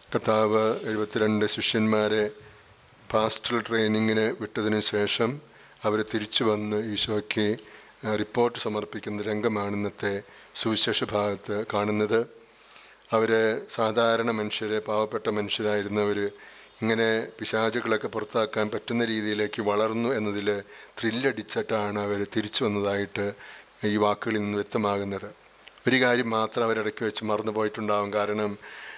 കർത്താവ് എഴുപത്തിരണ്ട് ശിഷ്യന്മാരെ പാസ്റ്റൽ ട്രെയിനിങ്ങിന് വിട്ടതിന് ശേഷം അവർ തിരിച്ചു വന്ന് ഈശോയ്ക്ക് ആ, റിപ്പോർട്ട് സമർപ്പിക്കുന്ന രംഗമാണ് ഇന്നത്തെ സുവിശേഷ ഭാഗത്ത് കാണുന്നത് അവർ സാധാരണ മനുഷ്യരെ പാവപ്പെട്ട മനുഷ്യരായിരുന്നവർ ഇങ്ങനെ പിശാചുകളൊക്കെ പുറത്താക്കാൻ പറ്റുന്ന രീതിയിലേക്ക് വളർന്നു എന്നതിൽ ത്രില്ലടിച്ചിട്ടാണ് അവർ തിരിച്ചു വന്നതായിട്ട് ഈ വാക്കുകളിൽ നിന്ന് വ്യക്തമാകുന്നത് ഒരു കാര്യം മാത്രം അവരിടയ്ക്ക് വെച്ച് മറന്നു പോയിട്ടുണ്ടാവും കാരണം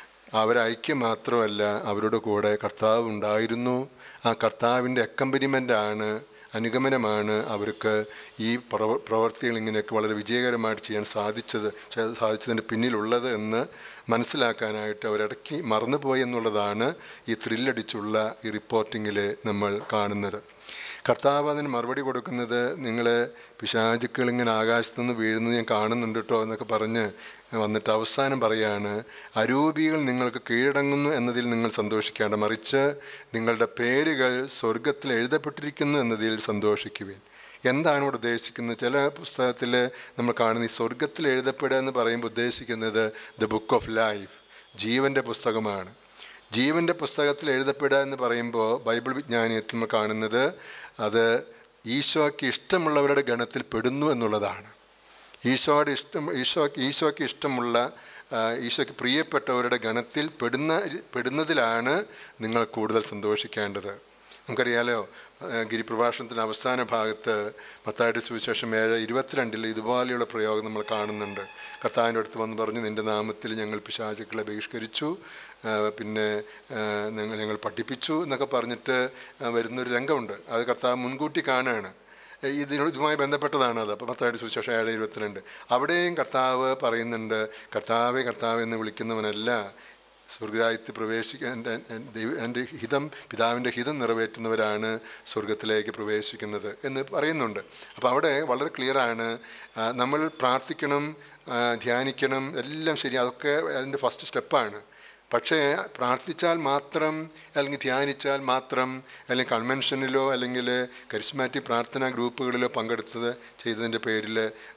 അവരൈക്യം മാത്രമല്ല അവരുടെ കൂടെ കർത്താവ് ഉണ്ടായിരുന്നു ആ കർത്താവിൻ്റെ അക്കമ്പനിമെൻ്റാണ് അനുഗമനമാണ് അവർക്ക് ഈ പ്രവ പ്രവർത്തികൾ ഇങ്ങനെയൊക്കെ വളരെ വിജയകരമായിട്ട് ചെയ്യാൻ സാധിച്ചത് ചെ- സാധിച്ചതിന് പിന്നിലുള്ളത് എന്ന് മനസ്സിലാക്കാനായിട്ട് അവരിടയ്ക്ക് മറന്നുപോയി എന്നുള്ളതാണ് ഈ ത്രില്ലടിച്ചുള്ള ഈ റിപ്പോർട്ടിങ്ങിൽ നമ്മൾ കാണുന്നത് കർത്താവ് അതിന് മറുപടി കൊടുക്കുന്നത് നിങ്ങൾ പിശാചുക്കൾ ഇങ്ങനെ ആകാശത്തുനിന്ന് വീഴുന്നത് ഞാൻ കാണുന്നുണ്ട് കേട്ടോ എന്നൊക്കെ പറഞ്ഞ് വന്നിട്ട് അവസാനം പറയാണ് അരൂപികൾ നിങ്ങൾക്ക് കീഴടങ്ങുന്നു എന്നതിൽ നിങ്ങൾ സന്തോഷിക്കേണ്ട മറിച്ച് നിങ്ങളുടെ പേരുകൾ സ്വർഗത്തിൽ എഴുതപ്പെട്ടിരിക്കുന്നു എന്നതിൽ സന്തോഷിക്കുവിൻ എന്താണ് ഇവിടെ ഉദ്ദേശിക്കുന്നത് ചില പുസ്തകത്തിൽ നമ്മൾ കാണുന്ന ഈ സ്വർഗത്തിൽ എഴുതപ്പെടുക എന്ന് പറയുമ്പോൾ ഉദ്ദേശിക്കുന്നത് ദ ബുക്ക് ഓഫ് ലൈഫ് ജീവൻ്റെ പുസ്തകമാണ് ജീവൻ്റെ പുസ്തകത്തിൽ എഴുതപ്പെടുക എന്ന് പറയുമ്പോൾ ബൈബിൾ വിജ്ഞാനത്തിൽ നമ്മൾ കാണുന്നത് അത് ഈശോയ്ക്ക് ഇഷ്ടമുള്ളവരുടെ ഗണത്തിൽ പെടുന്നു എന്നുള്ളതാണ് ഈശോയുടെ ഇഷ്ടം ഈശോയ്ക്ക് ഈശോയ്ക്ക് ഇഷ്ടമുള്ള ആ, ഈശോയ്ക്ക് പ്രിയപ്പെട്ടവരുടെ ഗണത്തിൽ പെടുന്ന പെടുന്നതിലാണ് നിങ്ങൾ കൂടുതൽ സന്തോഷിക്കേണ്ടത് നമുക്കറിയാലോ ആ, ഗിരിപ്രഭാഷണത്തിൻ്റെ അവസാന ഭാഗത്ത് മത്തായിട്ട് സുവിശേഷം ഏഴ് ഇരുപത്തിരണ്ടിൽ ഇതുപോലെയുള്ള പ്രയോഗം നമ്മൾ കാണുന്നുണ്ട് കർത്താവിൻ്റെ അടുത്ത് വന്ന് പറഞ്ഞു നിൻ്റെ നാമത്തിൽ ഞങ്ങൾ പിശാചുക്കളെ ബഹിഷ്കരിച്ചു ആ, പിന്നെ ആ, ഞങ്ങൾ ഞങ്ങൾ പഠിപ്പിച്ചു എന്നൊക്കെ പറഞ്ഞിട്ട് ആ, വരുന്നൊരു രംഗമുണ്ട് അത് കർത്താവ് മുൻകൂട്ടി കാണുകയാണ് ഇതിനോട് ഇതുമായി ബന്ധപ്പെട്ടതാണ് അത് അപ്പോൾ പത്തായിട്ട് സുവിശേഷം ഏഴ് ഇരുപത്തിരണ്ട് അവിടെയും കർത്താവ് പറയുന്നുണ്ട് കർത്താവെ കർത്താവ് എന്ന് വിളിക്കുന്നവനല്ല സ്വർഗരാജ്യത്തിൽ പ്രവേശിക്കാൻ എൻ്റെ ദൈവ എൻ്റെ ഹിതം പിതാവിൻ്റെ ഹിതം നിറവേറ്റുന്നവരാണ് സ്വർഗത്തിലേക്ക് പ്രവേശിക്കുന്നത് എന്ന് പറയുന്നുണ്ട് അപ്പോൾ അവിടെ വളരെ ക്ലിയറാണ് നമ്മൾ പ്രാർത്ഥിക്കണം ആ, ധ്യാനിക്കണം എല്ലാം ശരി അതൊക്കെ അതിൻ്റെ ഫസ്റ്റ് സ്റ്റെപ്പാണ് പക്ഷേ പ്രാർത്ഥിച്ചാൽ മാത്രം അല്ലെങ്കിൽ ധ്യാനിച്ചാൽ മാത്രം അല്ലെങ്കിൽ കൺവെൻഷനിലോ അല്ലെങ്കിൽ കരിസ്മാറ്റിക് പ്രാർത്ഥനാ ഗ്രൂപ്പുകളിലോ പങ്കെടുത്തത് ചെയ്തതിൻ്റെ പേരിൽ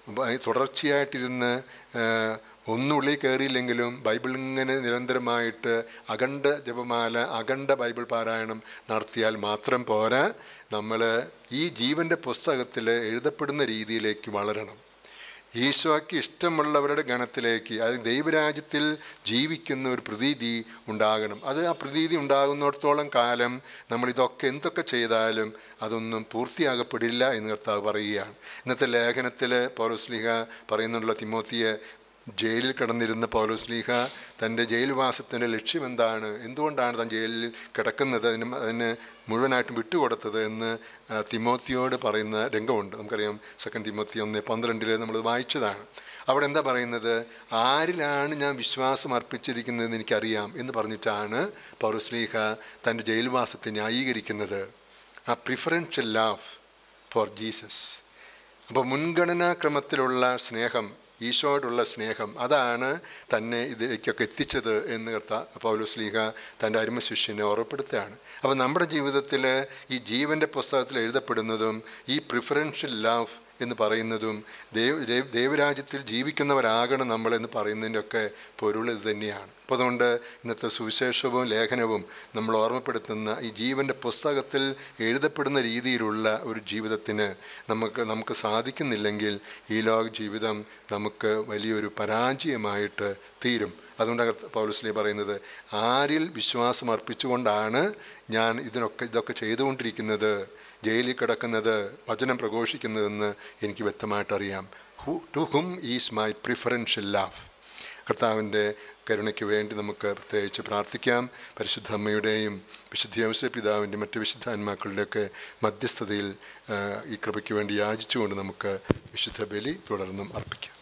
തുടർച്ചയായിട്ടിരുന്ന് ആ, ഒന്നും ഉള്ളിൽ കയറിയില്ലെങ്കിലും ബൈബിൾ ഇങ്ങനെ നിരന്തരമായിട്ട് അഖണ്ഡ ജപമാല അഖണ്ഡ ബൈബിൾ പാരായണം നടത്തിയാൽ മാത്രം പോരാ നമ്മൾ ഈ ജീവൻ്റെ പുസ്തകത്തിൽ എഴുതപ്പെടുന്ന രീതിയിലേക്ക് വളരണം ഈശോയ്ക്ക് ഇഷ്ടമുള്ളവരുടെ ഗണത്തിലേക്ക് അതായത് ദൈവരാജ്യത്തിൽ ജീവിക്കുന്ന ഒരു പ്രതീതി ഉണ്ടാകണം അത് ആ പ്രതീതി ഉണ്ടാകുന്നിടത്തോളം കാലം നമ്മൾ ഇതൊക്കെ എന്തൊക്കെ ചെയ്താലും അതൊന്നും പൂർത്തിയാകപ്പെടില്ല എന്ന് കർത്താവ് പറയുകയാണ് ഇന്നത്തെ ലേഖനത്തിൽ പൗലോസ്ലിഹ പറയുന്നുള്ള തിമോത്തിയെ ജയിലിൽ കിടന്നിരുന്ന പൗലോസ്ലീഹ തൻ്റെ ജയിൽവാസത്തിൻ്റെ ലക്ഷ്യം എന്താണ് എന്തുകൊണ്ടാണ് താൻ ജയിലിൽ കിടക്കുന്നത് അതിന് അതിന് മുഴുവനായിട്ടും വിട്ടുകൊടുത്തത് എന്ന് ആ, തിമോത്തിയോട് പറയുന്ന രംഗമുണ്ട് നമുക്കറിയാം സെക്കൻഡ് തിമോത്തി ഒന്ന് പന്ത്രണ്ടിൽ നമ്മൾ വായിച്ചതാണ് അവിടെ എന്താ പറയുന്നത് ആരിലാണ് ഞാൻ വിശ്വാസം അർപ്പിച്ചിരിക്കുന്നതെന്ന് എനിക്കറിയാം എന്ന് പറഞ്ഞിട്ടാണ് പൗലോസ്ലീഹ തൻ്റെ ജയിൽവാസത്തെ ന്യായീകരിക്കുന്നത് ആ പ്രിഫറൻഷ്യൽ ലവ് ഫോർ ജീസസ് അപ്പോൾ മുൻഗണനാക്രമത്തിലുള്ള സ്നേഹം ഈശോയോടുള്ള സ്നേഹം അതാണ് തന്നെ ഇതിലേക്കൊക്കെ എത്തിച്ചത് എന്ന് കർത്ത പൗലോസ്ലീഹ തൻ്റെ അരുമ ശിഷ്യനെ ഓർമ്മപ്പെടുത്തുകയാണ് അപ്പോൾ നമ്മുടെ ജീവിതത്തിൽ ഈ ജീവൻ്റെ പുസ്തകത്തിൽ എഴുതപ്പെടുന്നതും ഈ പ്രിഫറൻഷ്യൽ ലവ് എന്ന് പറയുന്നതും ദൈവ ദൈവ- ദൈവരാജ്യത്തിൽ ജീവിക്കുന്നവരാകണം നമ്മൾ എന്ന് പറയുന്നതിൻ്റെയൊക്കെ പൊരുൾ ഇത് തന്നെയാണ് അപ്പോൾ അതുകൊണ്ട് ഇന്നത്തെ സുവിശേഷവും ലേഖനവും നമ്മൾ ഓർമ്മപ്പെടുത്തുന്ന ഈ ജീവൻ്റെ പുസ്തകത്തിൽ എഴുതപ്പെടുന്ന രീതിയിലുള്ള ഒരു ജീവിതത്തിന് നമുക്ക് നമുക്ക് സാധിക്കുന്നില്ലെങ്കിൽ ഈ ലോക ജീവിതം നമുക്ക് വലിയൊരു പരാജയമായിട്ട് തീരും അതുകൊണ്ടാണ് പൗലസ്ലി പറയുന്നത് ആരിൽ വിശ്വാസം അർപ്പിച്ചുകൊണ്ടാണ് ഞാൻ ഇതിനൊക്കെ ഇതൊക്കെ ചെയ്തുകൊണ്ടിരിക്കുന്നത് ജയിലിൽ കിടക്കുന്നത് വചനം പ്രഘോഷിക്കുന്നതെന്ന് എനിക്ക് വ്യക്തമായിട്ട് അറിയാം who to whom is my preferential love കർത്താവിൻ്റെ കരുണയ്ക്ക് വേണ്ടി നമുക്ക് പ്രത്യേകിച്ച് പ്രാർത്ഥിക്കാം പരിശുദ്ധ അമ്മയുടെയും വിശുദ്ധ യവസ പിതാവിൻ്റെയും മറ്റ് വിശുദ്ധാത്മാക്കളുടെയൊക്കെ മധ്യസ്ഥതയിൽ ആ, ഈ കൃപയ്ക്ക് വേണ്ടി യാചിച്ചുകൊണ്ട് നമുക്ക് വിശുദ്ധ ബലി തുടർന്നും അർപ്പിക്കാം